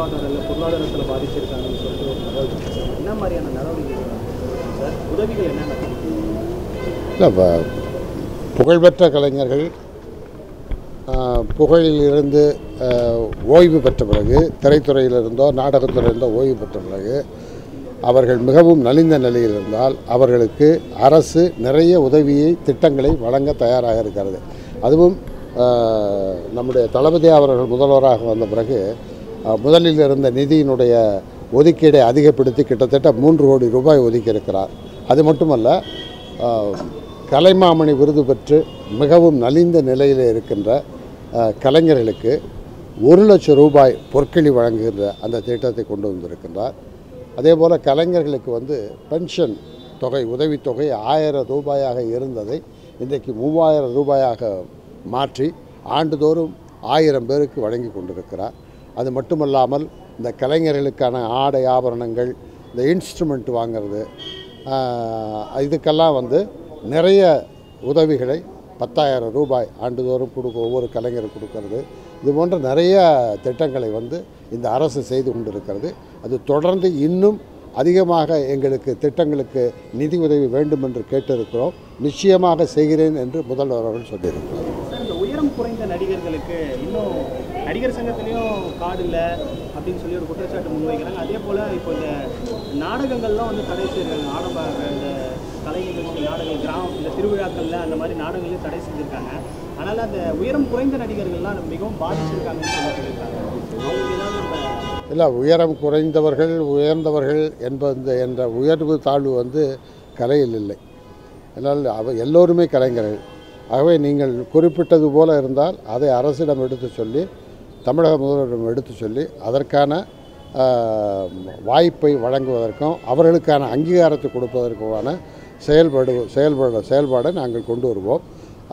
வாழ்வாதாரத்தில் பொருளாதாரத்தில் பாதிச்சிருக்காங்கன்னு சொல்லிட்டு ஒரு தகவல் இருக்கு சார். என்ன மாதிரியான நடவடிக்கைகள் சார் உதவிகள் என்னென்ன இல்லை ப- புகழ்பெற்ற கலைஞர்கள் ஆஹ், புகழில் இருந்து ஆஹ், ஓய்வு பெற்ற பிறகு திரைத்துறையிலிருந்தோ நாடகத்துறையிலிருந்தோ ஓய்வு பெற்ற பிறகு அவர்கள் மிகவும் நலிந்த நிலையில் இருந்தால் அவர்களுக்கு அரசு நிறைய உதவியை திட்டங்களை வழங்க தயாராக இருக்கிறது அதுவும் ஆஹ், நம்முடைய தளபதி அவர்கள் முதல்வராக வந்த பிறகு ஆஹ், முதலில் இருந்த நிதியினுடைய ஒதுக்கீடை அதிகப்படுத்தி கிட்டத்தட்ட மூன்று கோடி ரூபாய் ஒதுக்கி இருக்கிறார் அது மட்டுமல்ல ஆஹ், கலைமாமணி விருது பெற்று மிகவும் நலிந்த நிலையில் இருக்கின்ற ஆஹ், கலைஞர்களுக்கு ஒரு லட்சம் ரூபாய் பொற்களி வழங்குகின்ற அந்த திட்டத்தை கொண்டு வந்திருக்கின்றார் அதே போல் கலைஞர்களுக்கு வந்து பென்ஷன் தொகை உதவித்தொகை ஆயிரம் ரூபாயாக இருந்ததை இன்றைக்கு மூவாயிரம் ரூபாயாக மாற்றி ஆண்டுதோறும் ஆயிரம் பேருக்கு வழங்கி கொண்டிருக்கிறார் அது மட்டுமல்லாமல் இந்த கலைஞர்களுக்கான ஆடை ஆபரணங்கள் இந்த இன்ஸ்ட்ருமெண்ட் வாங்கிறது ஆஹ், இதுக்கெல்லாம் வந்து நிறைய உதவிகளை பத்தாயிரம் ரூபாய் ஆண்டுதோறும் கொடுக்க ஒவ்வொரு கலைஞருக்கு கொடுக்கறது இது போன்ற நிறைய திட்டங்களை வந்து இந்த அரசு செய்து கொண்டிருக்கிறது அது தொடர்ந்து இன்னும் அதிகமாக எங்களுக்கு திட்டங்களுக்கு நிதி உதவி வேண்டும் என்று கேட்டிருக்கிறோம் நிச்சயமாக செய்கிறேன் என்று முதல்வர் அவர்கள் சொல்லியிருக்கிறார் சார் இந்த உயரம் குறைந்த நடிகர்களுக்கு இன்னும் நடிகர் சங்கத்திலையும் கார்டு இல்லை அப்படின்னு சொல்லி ஒரு குற்றச்சாட்டு முன்வைக்கிறாங்க அதே போல் இப்போ இந்த நாடகங்கள்லாம் வந்து தடை செய்கிறாங்க ஆடம்ப இந்த கலை நிகழ்ச்சி நாடகங்கள் கிராமம் இந்த திருவிழாக்களில் அந்த மாதிரி நாடகங்களையும் தடை செஞ்சுருக்காங்க அதனால் அந்த உயரம் குறைந்த நடிகர்கள்லாம் மிகவும் பாதிச்சிருக்காங்கன்னு சொல்லி சொல்லியிருக்காங்க அவங்களுக்கு ஏதாவது நம்ம இல்லை உயரம் குறைந்தவர்கள் உயர்ந்தவர்கள் என்பது என்ற உயர்வு தாழ்வு வந்து கலையில் இல்லை அதனால் அவ எல்லோருமே கலைஞர்கள் ஆகவே நீங்கள் குறிப்பிட்டது போல இருந்தால் அதை அரசிடம் எடுத்து சொல்லி தமிழக முதல்வரிடம் எடுத்து சொல்லி அதற்கான ஆஹ், வாய்ப்பை வழங்குவதற்கும் அவர்களுக்கான அங்கீகாரத்தை கொடுப்பதற்குமான செயல்பாடு செயல்பாடு செயல்பாடை நாங்கள் கொண்டு வருவோம்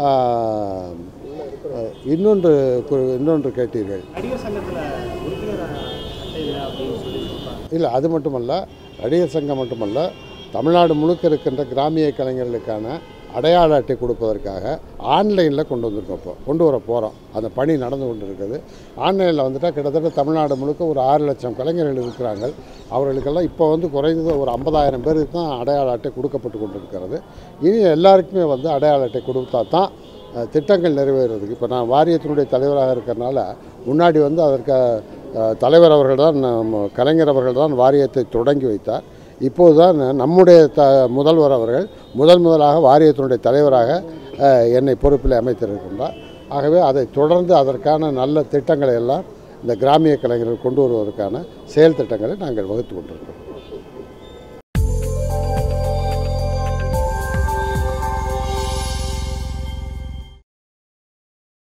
ஆஹ், இன்னொன்று கு- இன்னொன்று கேட்டீர்கள் நடிகர் சங்கத்தில் உறுப்பினர் அட்டை இல்லை அப்படின்னு சொல்லி சொல்கிறாங்க இல்லை அது மட்டுமல்ல நடிகர் சங்கம் மட்டுமல்ல தமிழ்நாடு முழுக்க இருக்கின்ற கிராமிய கலைஞர்களுக்கான அடையாள அட்டை கொடுப்பதற்காக ஆன்லைனில் கொண்டு வந்திருக்கோம் இப்போ கொண்டு வர போகிறோம் அந்த பணி நடந்து கொண்டு இருக்குது ஆன்லைனில் வந்துட்டால் கிட்டத்தட்ட தமிழ்நாடு முழுக்க ஒரு ஆறு லட்சம் கலைஞர்கள் இருக்கிறாங்க அவர்களுக்கெல்லாம் இப்போ வந்து குறைந்தது ஒரு ஐம்பதாயிரம் பேருக்கு தான் அடையாள அட்டை கொடுக்கப்பட்டு கொண்டிருக்கிறது இனி எல்லாருக்குமே வந்து அடையாள அட்டை கொடுத்தா தான் அஹ், திட்டங்கள் நிறைவேறுறதுக்கு இப்போ நான் வாரியத்தினுடைய தலைவராக இருக்கிறனால முன்னாடி வந்து அதற்கு அஹ், தலைவர் அவர்கள் தான் நம்ம கலைஞர் அவர்கள் தான் வாரியத்தை தொடங்கி வைத்தார் இப்போது தான் நம்முடைய த முதல்வர் அவர்கள் முதல் முதலாக வாரியத்தினுடைய தலைவராக அஹ், என்னை பொறுப்பில் அமைத்திருக்கின்றார் ஆகவே அதை தொடர்ந்து அதற்கான நல்ல திட்டங்களை எல்லாம் இந்த கிராமிய கலைஞர்கள் கொண்டு வருவதற்கான செயல் திட்டங்களை நாங்கள் வகுத்து கொண்டிருக்கிறோம்